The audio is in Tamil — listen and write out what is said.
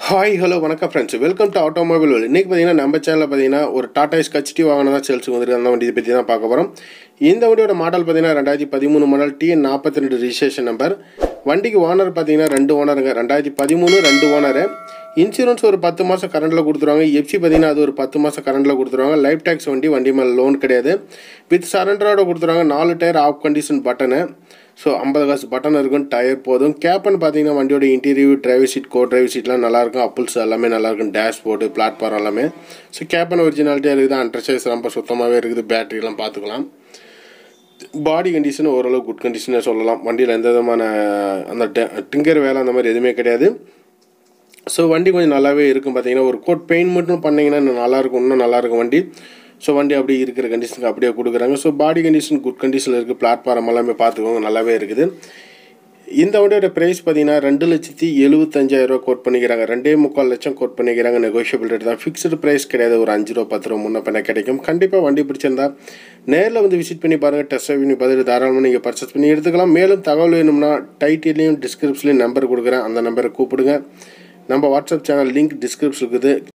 ஹாய் ஹலோ வணக்கம் friends welcome to automobile world இன்றைக்கி பார்த்தீங்கன்னா நம்ம சேனலில் பார்த்தீங்கன்னா ஒரு டாடா எஸ் கச்டி வாங்கினா சேல்ஸுக்கு வந்துருக்கு அந்த வண்டியை பற்றி தான் பார்க்க போகிறோம் இந்த வண்டியோட மாடல் பார்த்தீங்கன்னா ரெண்டாயிரத்தி பதிமூணு மாடல் டிஎன் நாற்பத்தி ரெண்டு ரிஜிஸ்ட்ரேஷன் நம்பர் வண்டிக்கு ஓனர் பார்த்தீங்கன்னா ரெண்டு ஓனருங்க ரெண்டாயிரத்தி பதிமூணு ரெண்டு ஓனரு இன்சூரன்ஸ் ஒரு பத்து மாதம் கரண்டில் கொடுத்துருவாங்க எஃப்சி பார்த்தீங்கன்னா அது ஒரு பத்து மாதம் கரண்டில் கொடுத்துருவாங்க லைஃப் டேக்ஸ் வண்டி வண்டி மேலே லோன் கிடையாது வித் சரண்டரோட கொடுத்துருவாங்க நாலு டயர் ஆஃப் கண்டிஷன் பட்டனு ஸோ ஐம்பது காசு பட்டன் இருக்கும் டயர் போதும் கேப்னு பார்த்தீங்கன்னா வண்டியோட interior driver seat co driver சீட்லாம் நல்லாயிருக்கும் அப்புல்ஸ் எல்லாமே நல்லாயிருக்கும் டேஷ் போர்டு பிளாட்ஃபார்ம் எல்லாமே ஸோ கேப்பன் ஒரிஜினாலிட்டியாக இருக்குது அண்டர்சைஸ் ரொம்ப சுத்தமாகவே இருக்குது பேட்டரிலாம் பார்த்துக்கலாம் பாடி கண்டிஷன் ஓரளவு குட் கண்டிஷனாக சொல்லலாம் வண்டியில் எந்த விதமான அந்த டிங்கர் வேலை அந்த மாதிரி எதுவுமே கிடையாது ஸோ வண்டி கொஞ்சம் நல்லாவே இருக்கும் பார்த்தீங்கன்னா ஒரு கோட் பெயிண்ட் மட்டும் பண்ணிங்கன்னா இன்னும் நல்லாயிருக்கும் இன்னும் நல்லாயிருக்கும் வண்டி ஸோ வண்டி அப்படியே இருக்கிற கண்டிஷனுக்கு அப்படியே கொடுக்குறாங்க ஸோ பாடி கண்டிஷன் குட் கண்டிஷனில் இருக்குது பிளாட்ஃபார்ம் எல்லாமே பார்த்துக்கோங்க நல்லாவே இருக்குது இந்த வண்டியோட ப்ரைஸ் பார்த்தீங்கன்னா ரெண்டு லட்சத்தி எழுபத்தஞ்சாயிரரூவா கோட் பண்ணிக்கிறாங்க ரெண்டே முக்கால் லட்சம் கோட் பண்ணிக்கிறாங்க நெகோஷியபிள் ரேட் தான் ஃபிக்ஸ்டு ப்ரைஸ் கிடையாது ஒரு அஞ்சு ரூபா பத்து ரூபா முன்ன பண்ண கிடைக்கும் கண்டிப்பாக வண்டி பிடிச்சிருந்தா நேரில் வந்து விசிட் பண்ணி பாருங்கள் டெஸ்ட் பண்ணி பார்த்துட்டு தாராளமாக நீங்கள் பர்ச்சேஸ் பண்ணி எடுத்துக்கலாம் மேலும் தகவல் வேணும்னா டைட்டிலையும் டிஸ்கிரிப்ஷன்லையும் நம்பர் கொடுக்குறேன் அந்த நம்பரை கூப்பிடுங்க நம்ம வாட்ஸ்அப் சேனல் லிங்க் டிஸ்கிரிப்ஷன் இருக்குது